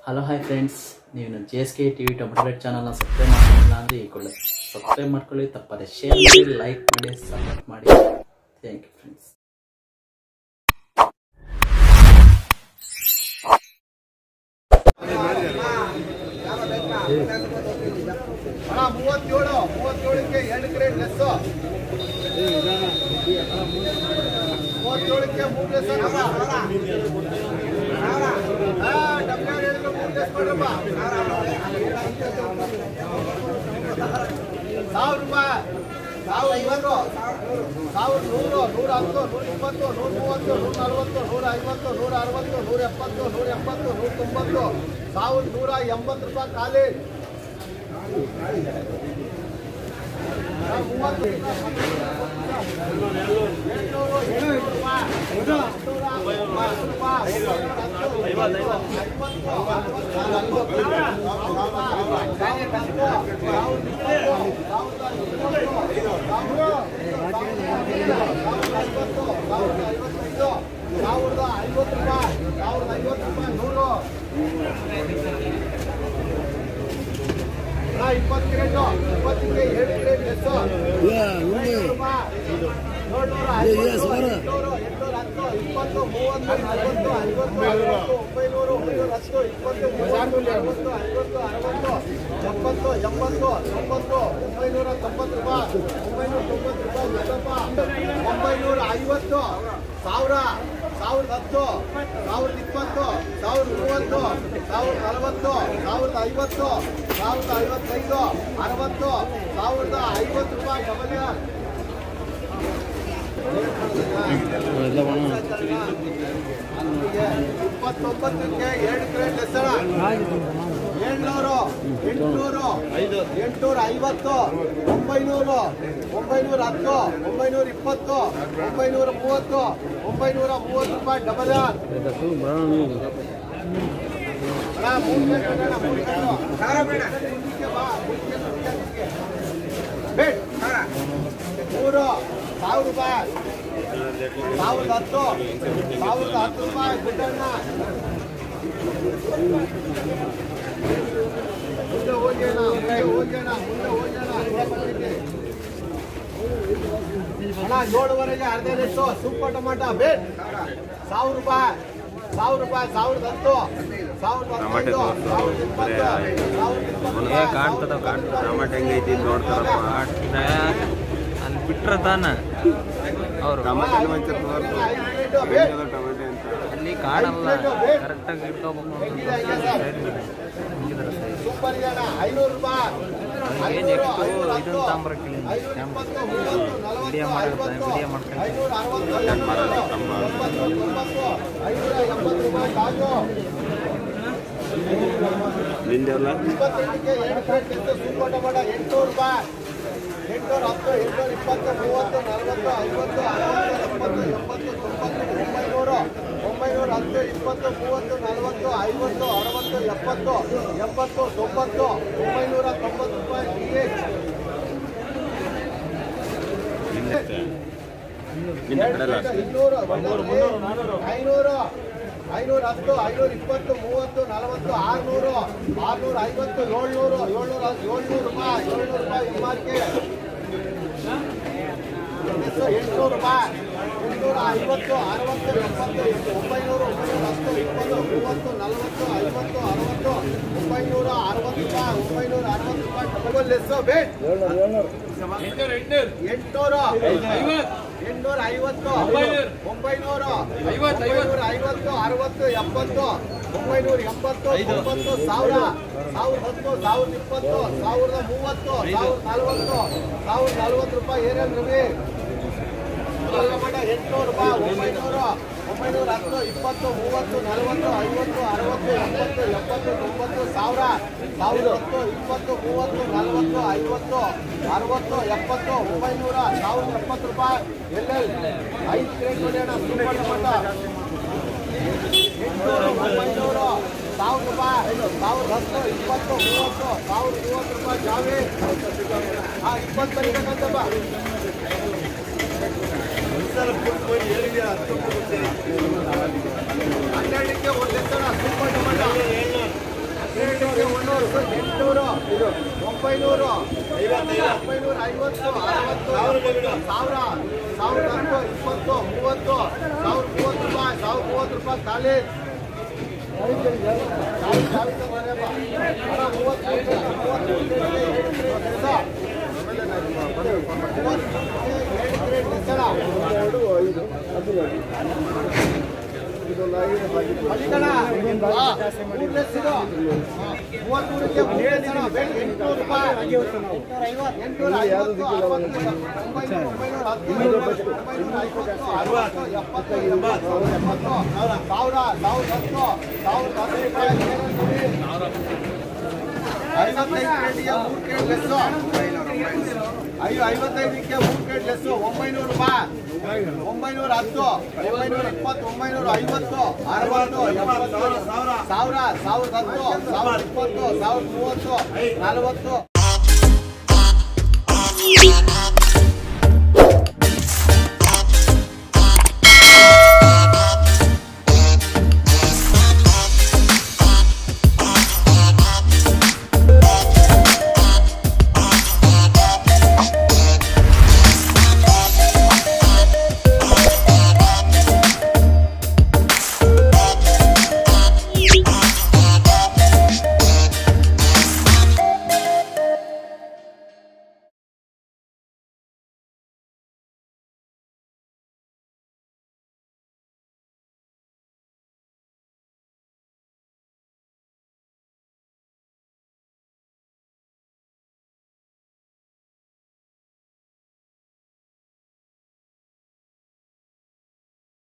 Hello hi friends ನೀವು J S K T V tomato rate ಚಾನಲ್ನ subscribe ಮಾಡ್ಕೊಂಡಿಲ್ಲ ಅಂದರೆ ಈ ಕೂಡಲೇ ಸಬ್ಸ್ಕ್ರೈಬ್ ಮಾಡ್ಕೊಳ್ಳಿ ತಪ್ಪದೆ ಶೇರ್ ಮಾಡಿ ಲೈಕ್ ಮಾಡಿ ಸಪೋರ್ಟ್ ಮಾಡಿ ಥ್ಯಾಂಕ್ ಯು ಫ್ರೆಂಡ್ಸ್ ಅಣ್ಣ ಮೂವತ್ತೇಳು ಮೂವತ್ತೇಳಕ್ಕೆ ಎರಡು ಗ್ರೇಡ್ ಲೆಸ್ ಮೂವತ್ತೇಳಕ್ಕೆ ಮೂರು ಲೆಸ್ ಡಬ್ಬೆ ಹೇಳಿದ್ರು ಮೂರು ಲೆಸ್ ಕೊಡ್ರಪ್ಪ ಸಾವಿರ ರೂಪಾಯಿ ಸಾವಿರ ಐವತ್ತು ಸಾವಿರ ನೂರು ನೂರ ಹತ್ತು ನೂರ ಇಪ್ಪತ್ತು ನೂರ ಮೂವತ್ತು ನೂರ ನಲವತ್ತು ನೂರ ಐವತ್ತು ನೂರ ಅರವತ್ತು ನೂರ ಎಪ್ಪತ್ತು ನೂರ ಎಪ್ಪತ್ತು ನೂರ ತೊಂಬತ್ತು ಸಾವಿರದ ನೂರ ಎಂಬತ್ತು ರೂಪಾಯಿ ಖಾಲಿ ಮೂವತ್ತು ಎಂಟ್ನೂರು ಎಂಟ್ನೂರು ರೂಪಾಯಿ ಸಾವಿರದ ಐವತ್ತು ರೂಪಾಯಿ ಸಾವಿರದ ಐವತ್ತು ರೂಪಾಯಿ ನೂರು ಹಾ, ಇಪ್ಪತ್ತು ಗ್ರೇಡ್ ಇಪ್ಪತ್ತಿಗೆ ಏಳು ಗ್ರೇಡ್ ಎಷ್ಟು ಏಳ್ನೂರು ರೂಪಾಯಿ. ಏಳ್ನೂರ ಐವತ್ತು, ಎಂಟ್ನೂರು, ಎಂಟ್ನೂರ ಹತ್ತು, ಇಪ್ಪತ್ತು ಮೂವತ್ತು ನಲವತ್ತು ಐವತ್ತು ಅರವತ್ತು ಒಂಬೈನೂರು ಒಂಬೈನೂರ ಹತ್ತು ಇಪ್ಪತ್ತು ಮೂವತ್ತು ನಲವತ್ತು ಐವತ್ತು ಅರವತ್ತು ಎಪ್ಪತ್ತು ಎಂಬತ್ತು ತೊಂಬತ್ತು ಒಂಬೈನೂರ ತೊಂಬತ್ತು ರೂಪಾಯಿ ಒಂಬೈನೂರ ತೊಂಬತ್ತು ರೂಪಾಯಿ ಮುತ್ತಪ್ಪ ಒಂಬೈನೂರ ಐವತ್ತು ಸಾವಿರ ಸಾವಿರದ ಹತ್ತು ಸಾವಿರದ ಇಪ್ಪತ್ತು ಸಾವಿರದ ಮೂವತ್ತು ಸಾವಿರದ ನಲವತ್ತು ಸಾವಿರದ ಐವತ್ತು ಸಾವಿರದ ಐವತ್ತೈದು ಅರವತ್ತು ಸಾವಿರದ ಐವತ್ತು ರೂಪಾಯಿ ಡಬಲ್ ಆರ್ ಇಪ್ಪತ್ತೊಂಬತ್ತಕ್ಕೆ ಎರಡು ಗ್ರೇಡ್ ಹೆಸರ ಏಳ್ನೂರು ಎಂಟುನೂರು ಎಂಟುನೂರ ಐವತ್ತು ಒಂಬೈನೂರು ಒಂಬೈನೂರ ಹತ್ತು ಒಂಬೈನೂರ ಇಪ್ಪತ್ತು ಒಂಬೈನೂರ ಮೂವತ್ತು ಒಂಬೈನೂರ ಮೂವತ್ತು ರೂಪಾಯಿ ಡಬಲ್ ಆರ್ ಅಣ್ಣ, ಮೂರು ಪ್ಲೇಟ್ ಕೊಡೋಣ, ಮೂರು ಪ್ಲೇಟು. ಮುಂದಕ್ಕೆ ಬಾ, ಮುಂದಕ್ಕೆ, ಮುಂದಕ್ಕೆ, ಮುಂದಕ್ಕೆ. ಬೇಡ್. ಮೂರು ಸಾವಿರ ರೂಪಾಯಿ ಸಾವಿರದ ಹತ್ತು ಸಾವಿರದ ಹತ್ತು ರೂಪಾಯಿ ಗುಡ್ಡಣ್ಣ ಮುಂದೆ ಹೋಗೋಣ ಮುಂದೆ ಹೋಗೋಣ ಮುಂದೆ ಹೋಗೋಣ ಇಲ್ಲೇ ಬಂದಿದ್ದೆ. ಅಣ್ಣ ಏಳುವರೆಗೆ ಅರ್ಧ ಲಿಟ್ಟು ಸೂಪರ್ ಟೊಮಾಟ ಬೇಟ್ ಸಾವಿರ ರೂಪಾಯಿ ಸಾವಿರ ರೂಪಾಯಿ ಸಾವಿರದ ಹತ್ತು ಸಾವಿರದ ಹದಿನೈದು ಸಾವಿರದ ಇಪ್ಪತ್ತು ಸಾವಿರದ ಇಪ್ಪತ್ತು ನನಗೆ ಕಾಣ್ತದ ಕಾಣ್ತದ ಟಮಾಟ ಹೆಂಗೈತಿ ಅಂತ ನೋಡ್ತಾರಪ್ಪ ಅಲ್ಲಿ ಬಿಟ್ರ ತಾನ ಅವರು ಟಮಾಟ ಒಂಚೂರು ತೋರ್ಸು. ಐದು ಪ್ಲೇಟು ಬೇಟ್ ಹೆಂಗದ ಟಮಾಟ ಅಂತ ಅಲ್ಲಿ ಕಾಣಲ್ಲ ಕರೆಕ್ಟಾಗಿ ಇಟ್ಕೋಬೇಕು ಸೂಪರ್ ಇದೆ ಅಣ್ಣ ಐನೂರು ರೂಪಾಯಿ ನನಗೆ ಐನೂರು, next ಐನೂರ ಹತ್ತು, ಇದನ್ನ ತಗೊಂಬರಕ್ಕಿಲ್ಲ ಐನೂರ ಇಪ್ಪತ್ತು, ಮೂವತ್ತು, ನಲವತ್ತು, ವಿಡಿಯೋ ಮಾಡ್ತಾರೆ, ಐವತ್ತು, ವಿಡಿಯೋ ಮಾಡ್ತಾರೆ. ಐನೂರ ಅರವತ್ತು, ಎಪ್ಪತ್ತು, ಎಂಬತ್ತು, ತೊಂಬತ್ತು, ಐನೂರ ಎಂಬತ್ತು ರೂಪಾಯಿ ಕಾಜು ನಿಂದೆಲ್ಲ ಇಪ್ಪತ್ತೆಂಟಕ್ಕೆ ಎರಡು ಪ್ಲೇಟ್ ಎಷ್ಟು ಸೂಪರ್ ಟೊಮಾಟ ಎಂಟುನೂರು ರೂಪಾಯಿ ಎಂಟುನೂರ ಹತ್ತು ಎಂಟುನೂರ ಇಪ್ಪತ್ತು ಮೂವತ್ತು ನಲವತ್ತು ಐವತ್ತು ಅರವತ್ತು ಎಪ್ಪತ್ತು ಎಂಬತ್ತು ತೊಂಬತ್ತು ಒಂಬೈನೂರು ಒಂಬೈನೂರ ಹತ್ತು ಇಪ್ಪತ್ತು ಮೂವತ್ತು ನಲವತ್ತು ಐವತ್ತು ಅರವತ್ತು ಎಪ್ಪತ್ತು ಎಂಬತ್ತು ತೊಂಬತ್ತು ಒಂಬೈನೂರ ತೊಂಬತ್ತು ರೂಪಾಯಿ ಡಿ ಎಚ್ ನಿನ್ನ ಕಡೆ ಎಲ್ಲ ಅಷ್ಟೇ. ಇನ್ನೂರು ಐನೂರು ಐನೂರ ಹತ್ತು ಐನೂರ ಇಪ್ಪತ್ತು ಮೂವತ್ತು ನಲವತ್ತು ಆರ್ನೂರು ಆರ್ನೂರ ಐವತ್ತು ಏಳ್ನೂರು ಏಳ್ನೂರ ಏಳ್ನೂರು ರೂಪಾಯಿ ಏಳ್ನೂರು ರೂಪಾಯಿ ಈ ಮಾರ್ಕೆಟ್ ಎಂಟುನೂರು ರೂಪಾಯಿ ಎಂಟುನೂರ ಐವತ್ತು ಅರವತ್ತು ಎಪ್ಪತ್ತು ಒಂಬೈನೂರು ಒಂಬೈನೂರ ಹತ್ತು ಇಪ್ಪತ್ತು ಮೂವತ್ತು ನಲವತ್ತು ಐವತ್ತು ಅರವತ್ತು ಒಂಬೈನೂರ ಅರವತ್ತು ರೂಪಾಯಿ ಒಂಬೈನೂರ ಅರವತ್ತು ರೂಪಾಯಿ ಡಬಲ್ ಲೆಸ್ ಬೇಟ್ ಎಂಟುನೂರು ಎಂಟುನೂರ ಐವತ್ತು ಒಂಬೈನೂರು ಒಂಬೈನೂರ ಐವತ್ತು ಅರವತ್ತು ಎಪ್ಪತ್ತು ಒಂಬೈನೂರ ಎಂಬತ್ತು ತೊಂಬತ್ತು ಸಾವಿರ ಸಾವಿರದ ಹತ್ತು ಸಾವಿರದ ಇಪ್ಪತ್ತು ಸಾವಿರದ ಮೂವತ್ತು ಸಾವಿರದ ನಲವತ್ತು ಸಾವಿರದ ನಲವತ್ತು ರೂಪಾಯಿ ಏನೇನು ರವಿ ಎಂಟುನೂರು ರೂಪಾಯಿ ಒಂಬೈನೂರು ಒಂಬೈನೂರ ಹತ್ತು ಇಪ್ಪತ್ತು ಮೂವತ್ತು ನಲವತ್ತು ಐವತ್ತು ಅರವತ್ತು ಎಪ್ಪತ್ತು ಎಪ್ಪತ್ತು ತೊಂಬತ್ತು ಸಾವಿರ ಸಾವಿರದ ಹತ್ತು ಇಪ್ಪತ್ತು ಮೂವತ್ತು ನಲವತ್ತು ಐವತ್ತು ಅರವತ್ತು ಎಪ್ಪತ್ತು ಒಂಬೈನೂರ ಸಾವಿರದ ಎಪ್ಪತ್ತು ರೂಪಾಯಿ ಎಲ್ಲೆಲ್ ಐದು ಗ್ರೇಡ್ ಹೊಡೆಯೋಣ ಸೂಪರ್ ಟೊಮಾಟೊ ಎಂಟುನೂರು ಒಂಬೈನೂರು ಸಾವಿರ ರೂಪಾಯಿ ಸಾವಿರದ ಹತ್ತು ಇಪ್ಪತ್ತು ಮೂವತ್ತು ಸಾವಿರದ ಮೂವತ್ತು ರೂಪಾಯಿ ಜಾವಿ ಹಾಂ ಇಪ್ಪತ್ತು ಬರೀಬೇಕಂತಪ್ಪ ಹನ್ನೆರಡಕ್ಕೆ ಒಂದು ಎತ್ತರ ಸೂಪರ್ ಟೊಮೆಟೊ ಒಂಬೈನೂರು ಒಂಬೈನೂರ ಐವತ್ತು ಅರವತ್ತು ಸಾವಿರ ಸಾವಿರದ ಹತ್ತು ಇಪ್ಪತ್ತು ಮೂವತ್ತು ಸಾವಿರದ ಮೂವತ್ತು ರೂಪಾಯಿ ಸಾವಿರದ ಮೂವತ್ತು ರೂಪಾಯಿ ಖಾಲಿ ಸಾವಿರ ಸಾವಿರದ ಬರೆಯಪ್ಪ. ಅಣ್ಣ, ಮೂವತ್ತು ರೂಪಾಯಿ, ಮೂವತ್ತು ರೂಪಾಯಿ, ಹೇಳಿದ್ರೆ ಎಷ್ಟೋ? ಮೂವತ್ತು ರೂಪಾಯಿ, ಹೇಳಿದ್ರೆ ಎಷ್ಟೋ? ಮಲ್ಲಿಕಣ್ಣ, ಹಾ, ಮೂರನೇ ಸಿಡು. ಹಾ, ಮೂವತ್ಮೂರಕ್ಕೆ ಮೂರನೇ ಸಿಡು. ಬೆಲೆ ಎಂಟ್ನೂರು ರೂಪಾಯಿ. ಎಂಟ್ನೂರ ಐವತ್ತು, ಅರವತ್ತು, ಒಂಬೈನೂರು, ಒಂಬೈನೂರ ಹತ್ತು, ಒಂಬೈನೂರ ಐವತ್ತು, ಅರವತ್ತು, ಎಪ್ಪತ್ತು, ಎಂಬತ್ತು, ಎಪ್ಪತ್ತು, ಸಾವಿರ, ಸಾವಿರದ ಹತ್ತು, ಸಾವಿರದ ಹತ್ತು ರೂಪಾಯಿ ಐವತ್ತೈದು ಕೆಜಿಗೆ ಮೂರು ಕೆಜಿ ಲೆಸ್ಸು ಐದು ಐವತ್ತೈದಕ್ಕೆ ಮೂರು ಕೆಜಿ ಲೆಸ್ಸು ಒಂಬೈನೂರು ರೂಪಾಯಿ ಒಂಬೈನೂರ ಹತ್ತು ಒಂಬೈನೂರ ಇಪ್ಪತ್ತು ಒಂಬೈನೂರ ಐವತ್ತು ಅರವತ್ತು ಎಪ್ಪತ್ತು ಸಾವಿರ ಸಾವಿರದ ಹತ್ತು ಸಾವಿರದ ಇಪ್ಪತ್ತು ಸಾವಿರದ ಮೂವತ್ತು ನಲವತ್ತು